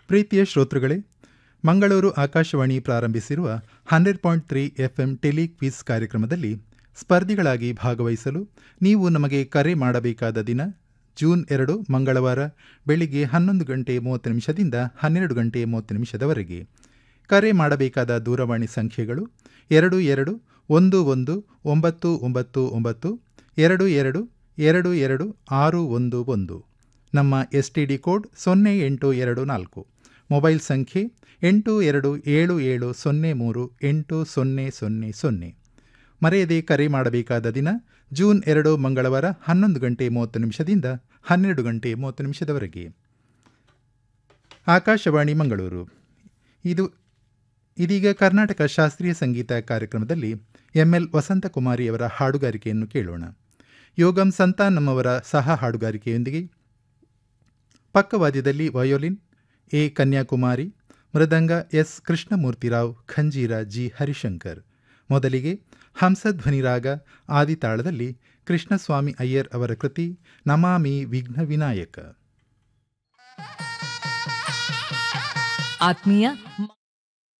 ಪ್ರೀತಿಯ ಶ್ರೋತೃಗಳೇ ಮಂಗಳೂರು ಆಕಾಶವಾಣಿ ಪ್ರಾರಂಭಿಸಿರುವ hundred point three FM tele quiz ಕಾರ್ಯಕ್ರಮದಲ್ಲಿ ಸ್ಪರ್ಧಿಗಳಾಗಿ ಭಾಗವಹಿಸಲು ನೀವು ನಮಗೆ ಕರೆ ಮಾಡಬೇಕಾದ ದಿನ ಜೂನ್ ಎರಡು ಮಂಗಳವಾರ ಬೆಳಿಗ್ಗೆ ಹನ್ನೊಂದು ಗಂಟೆ ಮೂವತ್ತು ನಿಮಿಷದಿಂದ ಹನ್ನೆರಡು ಗಂಟೆ ಮೂವತ್ತು ನಿಮಿಷದವರೆಗೆ ಕರೆ ಮಾಡಬೇಕಾದ ದೂರವಾಣಿ ಸಂಖ್ಯೆಗಳು ಎರಡು ಎರಡು ಒಂದು ಒಂದು ಒಂಬತ್ತು ಒಂಬತ್ತು ಒಂಬತ್ತು ಎರಡು ಎರಡು ಎರಡು ಎರಡು ಆರು ಒಂದು ಒಂದು ನಮ್ಮ ಎಸ್ ಟಿ ಡಿ ಕೋಡ್ ಸೊನ್ನೆ ಎಂಟು ಎರಡು ನಾಲ್ಕು ಮೊಬೈಲ್ ಸಂಖ್ಯೆ ಎಂಟು ಎರಡು ಏಳು ಏಳು ಸೊನ್ನೆ ಮೂರು ಎಂಟು ಸೊನ್ನೆ ಸೊನ್ನೆ ಸೊನ್ನೆ ಮರೆಯದೆ ಕರೆ ಮಾಡಬೇಕಾದ ದಿನ ಜೂನ್ ಎರಡು ಮಂಗಳವಾರ ಹನ್ನೊಂದು ಗಂಟೆ ಮೂವತ್ತು ನಿಮಿಷದಿಂದ ಹನ್ನೆರಡು ಗಂಟೆ ಮೂವತ್ತು ನಿಮಿಷದವರೆಗೆ ಆಕಾಶವಾಣಿ ಮಂಗಳೂರು ಇದು ಇದೀಗ ಕರ್ನಾಟಕ ಶಾಸ್ತ್ರೀಯ ಸಂಗೀತ ಕಾರ್ಯಕ್ರಮದಲ್ಲಿ ಎಂ ಎಲ್ ವಸಂತಕುಮಾರಿಯವರ ಹಾಡುಗಾರಿಕೆಯನ್ನು ಕೇಳೋಣ ಯೋಗಂ ಸಂತಾನಮ್ಮವರ ಸಹ ಹಾಡುಗಾರಿಕೆಯೊಂದಿಗೆ ಪಕ್ಕವಾದ್ಯದಲ್ಲಿ ವಯೋಲಿನ್ ಎ ಕನ್ಯಾಕುಮಾರಿ ಮೃದಂಗ ಎಸ್ ಕೃಷ್ಣಮೂರ್ತಿರಾವ್ ಖಂಜೀರ ಜಿ ಹರಿಶಂಕರ್ ಮೊದಲಿಗೆ ಹಂಸಧ್ವನಿರಾಗ ಆದಿತಾಳದಲ್ಲಿ ಕೃಷ್ಣಸ್ವಾಮಿ ಅಯ್ಯರ್ ಅವರ ಕೃತಿ ನಮಾಮಿ ವಿಘ್ನ ವಿನಾಯಕ ಆತ್ಮೀಯ